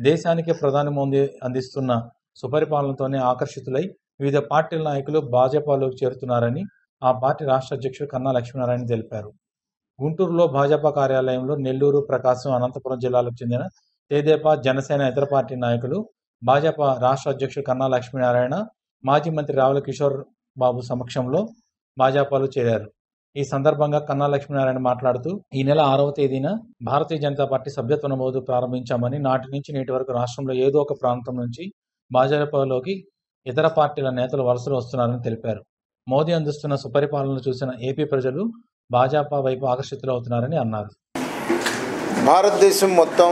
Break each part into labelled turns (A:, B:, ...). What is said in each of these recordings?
A: దేశానికి ప్రధాని మోదీ అందిస్తున్న సుపరిపాలనతోనే ఆకర్షితులై వివిధ పార్టీల నాయకులు భాజపాలోకి చేరుతున్నారని ఆ పార్టీ రాష్ట్ర అధ్యక్షుడు కన్నా లక్ష్మీనారాయణ తెలిపారు గుంటూరులో భాజపా కార్యాలయంలో నెల్లూరు ప్రకాశం అనంతపురం జిల్లాలకు చెందిన తెదేపా జనసేన ఇతర పార్టీ నాయకులు భాజపా రాష్ట్ర అధ్యక్షుడు కన్నా లక్ష్మీనారాయణ మాజీ మంత్రి రావుల కిషోర్ బాబు సమక్షంలో భాజపాలో చేరారు ఈ సందర్భంగా కన్నా లక్ష్మీనారాయణ మాట్లాడుతూ ఈ నెల ఆరవ తేదీన భారతీయ జనతా పార్టీ సభ్యత్వ నమోదు ప్రారంభించామని నాటి నుంచి నేటి వరకు రాష్ట్రంలో ఏదో ఒక ప్రాంతం నుంచి భాజపాలోకి ఇతర పార్టీల నేతలు వలసలు వస్తున్నారని తెలిపారు మోదీ అందిస్తున్న సుపరిపాలన చూసిన ఏపీ ప్రజలు భాజపా వైపు ఆకర్షితులవుతున్నారని అన్నారు
B: భారతదేశం మొత్తం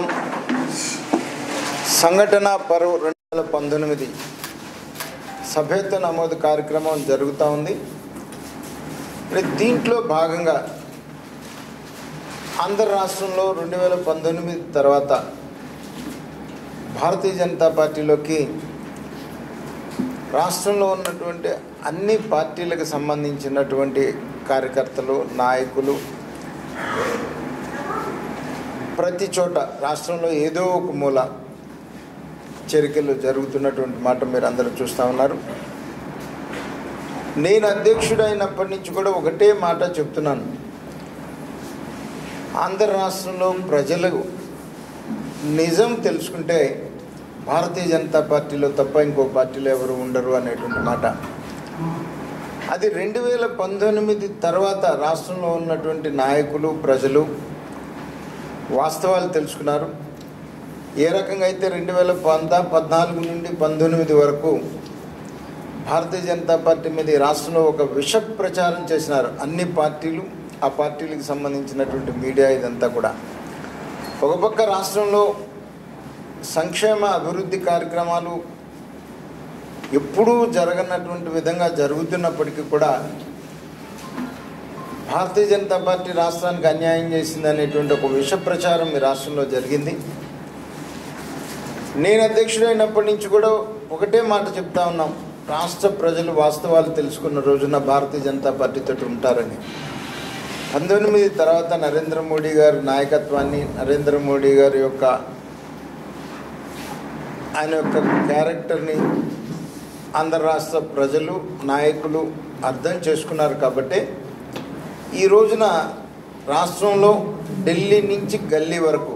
B: సంఘటన పర్వ్ రెండు వేల పంతొమ్మిది సభ్యత్వ నమోదు కార్యక్రమం జరుగుతూ ఉంది మరి దీంట్లో భాగంగా ఆంధ్ర రాష్ట్రంలో రెండు వేల పంతొమ్మిది తర్వాత భారతీయ జనతా పార్టీలోకి రాష్ట్రంలో ఉన్నటువంటి అన్ని పార్టీలకు సంబంధించినటువంటి కార్యకర్తలు నాయకులు ప్రతి చోట రాష్ట్రంలో ఏదో ఒక మూల చేరికలు జరుగుతున్నటువంటి మాట మీరు అందరూ చూస్తూ ఉన్నారు నేను అధ్యక్షుడైనప్పటి నుంచి కూడా ఒకటే మాట చెప్తున్నాను ఆంధ్ర రాష్ట్రంలో ప్రజలు నిజం తెలుసుకుంటే భారతీయ జనతా పార్టీలో తప్ప ఇంకో పార్టీలో ఎవరు ఉండరు అనేటువంటి మాట అది రెండు వేల పంతొమ్మిది తర్వాత రాష్ట్రంలో ఉన్నటువంటి నాయకులు ప్రజలు వాస్తవాలు తెలుసుకున్నారు ఏ రకంగా అయితే రెండు వేల పంద పద్నాలుగు నుండి పంతొమ్మిది వరకు భారతీయ జనతా పార్టీ మీద ఈ రాష్ట్రంలో ఒక విష ప్రచారం చేసినారు అన్ని పార్టీలు ఆ పార్టీలకు సంబంధించినటువంటి మీడియా ఇదంతా కూడా ఒక పక్క రాష్ట్రంలో సంక్షేమ అభివృద్ధి కార్యక్రమాలు ఎప్పుడూ జరగనటువంటి విధంగా జరుగుతున్నప్పటికీ కూడా భారతీయ జనతా పార్టీ రాష్ట్రానికి అన్యాయం చేసింది అనేటువంటి ఒక విష ప్రచారం ఈ రాష్ట్రంలో జరిగింది నేను అధ్యక్షుడైనప్పటి నుంచి కూడా ఒకటే మాట చెప్తా ఉన్నాం రాష్ట్ర ప్రజలు వాస్తవాలు తెలుసుకున్న రోజున భారతీయ జనతా పార్టీతో ఉంటారని పంతొమ్మిది తర్వాత నరేంద్ర మోడీ గారి నాయకత్వాన్ని నరేంద్ర మోడీ గారి యొక్క ఆయన యొక్క క్యారెక్టర్ని ఆంధ్ర రాష్ట్ర ప్రజలు నాయకులు అర్థం చేసుకున్నారు కాబట్టి ఈ రోజున రాష్ట్రంలో ఢిల్లీ నుంచి గల్లీ వరకు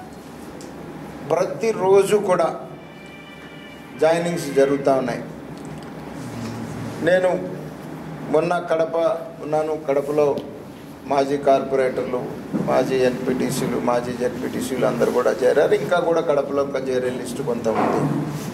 B: ప్రతిరోజు కూడా జాయినింగ్స్ జరుగుతూ ఉన్నాయి నేను మొన్న కడప ఉన్నాను కడపలో మాజీ కార్పొరేటర్లు మాజీ ఎన్పిటిసీలు మాజీ జెడ్పీటీసీలు అందరూ కూడా చేరారు ఇంకా కూడా కడపలో ఇంకా చేరే లిస్టు కొంత ఉంది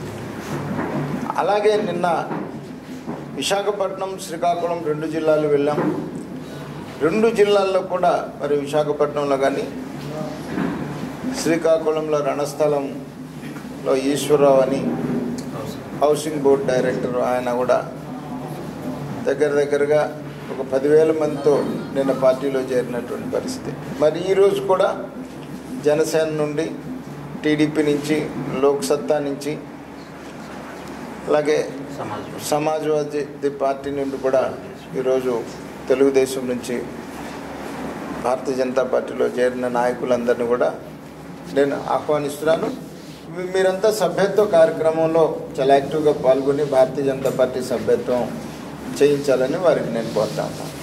B: అలాగే నిన్న విశాఖపట్నం శ్రీకాకుళం రెండు జిల్లాలు వెళ్ళాం రెండు జిల్లాల్లో కూడా మరి విశాఖపట్నంలో కానీ శ్రీకాకుళంలో రణస్థలంలో ఈశ్వరరావు అని హౌసింగ్ బోర్డ్ డైరెక్టర్ ఆయన కూడా దగ్గర దగ్గరగా ఒక పదివేల మందితో నిన్న పార్టీలో చేరినటువంటి పరిస్థితి మరి ఈరోజు కూడా జనసేన నుండి టీడీపీ నుంచి లోక్సత్తా నుంచి అలాగే సమాజ్వాదీ పార్టీ నుండి కూడా ఈరోజు తెలుగుదేశం నుంచి భారతీయ జనతా పార్టీలో చేరిన నాయకులందరినీ కూడా నేను ఆహ్వానిస్తున్నాను మీ- మీరంతా సభ్యత్వ కార్యక్రమంలో చాలా యాక్టివ్గా పాల్గొని భారతీయ జనతా పార్టీ సభ్యత్వం చేయించాలని వారికి నేను కోరుతా ఉన్నాను